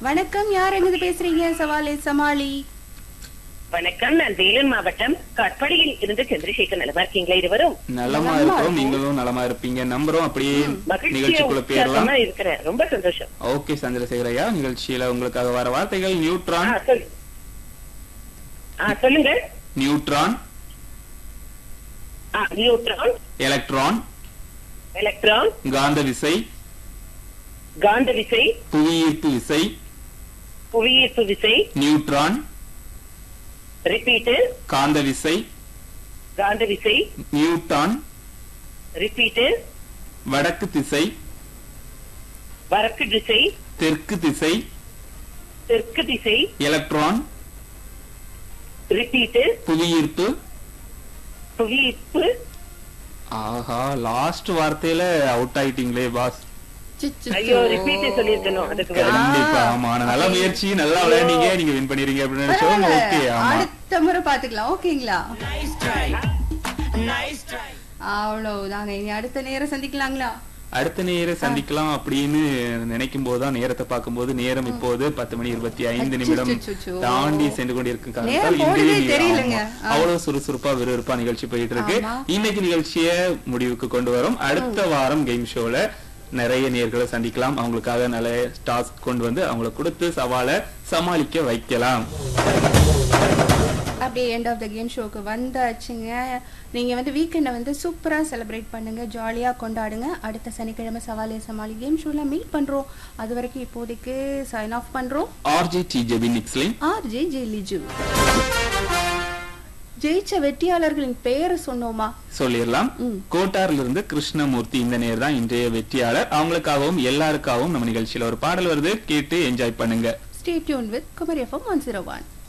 வணக்கம் யார் எங்கிருந்து பேசுறீங்க சவாலே சமாளி வணக்கம் நான் வேலூர் மாவட்டம் காட்பாடியில் இருந்து சந்திரசேகர் நலமா இருக்கீங்களா இருவரும் நலமா நலமா இருக்கோம் இருக்கும். நீங்களும் நலமா இருப்பீங்க நம்புறோம் அப்படியே மகிழ்ச்சியா நிகழ்ச்சிக்குள்ள போயிடலாம் உற்சாகமா இருக்கிறேன் ரொம்ப சந்தோஷம் ஓகே சந்திரசேகர் ஐயா நிகழ்ச்சியில உங்களுக்காக வர வார்த்தைகள் ஆ, நியூட்ரான் சொல்லு. ஆ, சொல்லுங்க நியூட்ரான் ஆ, நியூட்ரான் எலக்ட்ரான் எலக்ட்ரான் காந்த விசை காந்த விசை புவியீர்ப்பு விசை புவியீர்ப்பு விசை நியூட்ரான் ரிப்பீட்டு காந்த விசை காந்த விசை நியூட்டான் ரிப்பீட்டு வடக்கு திசை வடக்கு திசை தெற்கு திசை தெற்கு திசை எலக்ட்ரான் ரிப்பீட்டு புவியீர்ப்பு புவியீர்ப்பு ஆஹா லாஸ்ட் வார்த்தையில அவுட் ஆயிட்டீங்களே பாஸ் ஐயோ ரிப்பீட்டு சொல்லியிருக்கணும் அதுக்கு பதிலா. கண்டிப்பா ஆமா ஆனா நல்ல முயற்சி நல்லா விளையாண்டீங்க நீங்க வின் பண்ணிருங்க அப்படின்னு நினைச்சோம் ஓகே ஆமா அடுத்த முறை பாத்துக்கலாம் ஓகேங்களா அவ்வளவுதாங்க இனி அடுத்த நேரம் சந்திக்கலாங்களா அடுத்த நேரம் சந்திக்கலாம் அப்படின்னு நினைக்கும் போதுதான் நேரத்தை பார்க்கும்போது நேரம் இப்போது பத்து மணி இருபத்தி ஐந்து நிமிடம் அச்சச்சோ. தாண்டி சென்று கொண்டிருக்கும் காரணத்தால் நேரம் இன்றைய போனதே நி- தெரியலங்க. ஆமா. அவ்வளவு சுறுசுறுப்பா விறுவிறுப்பா நிகழ்ச்சி போயிட்டு இருக்கு ஆமா. இன்னைக்கு நிகழ்ச்சிய முடிவுக்கு கொண்டு வரும் அடுத்த வாரம் கேம் ஷோல நிறைய நேர்களை சந்திக்கலாம் அவங்களுக்காக நல்ல டாஸ்க் கொண்டு வந்து அவங்கள கொடுத்து சவாலை சமாளிக்க வைக்கலாம் அப்படியே எண்ட் ஆஃப் த கேம் ஷோக்கு வந்தாச்சுங்க நீங்க வந்து வீக்கெண்டை வந்து சூப்பரா செலிப்ரேட் பண்ணுங்க ஜாலியா கொண்டாடுங்க அடுத்த சனிக்கிழமை சவாலே சமாளி கேம் ஷோல மீட் பண்றோம் அது வரைக்கும் இப்போதைக்கு சைன் ஆஃப் பண்றோம் ஆர்ஜி டி ஜெபி நிக்ஸ்லின் ஆர் ஜே ஜெலிஜு ஜெயிச்ச வெற்றியாளர்களின் பெயரை சொன்னோமா சொல்லிடலாம் ம். கோட்டார்ல இருந்து கிருஷ்ணமூர்த்தி இந்த நேர் தான் இன்றைய வெற்றியாளர் அவங்களுக்காகவும் எல்லாருக்காகவும் நம்ம நிகழ்ச்சியில ஒரு பாடல் வருது கேட்டு என்ஜாய் பண்ணுங்க stay tuned with Kumari FM one zero one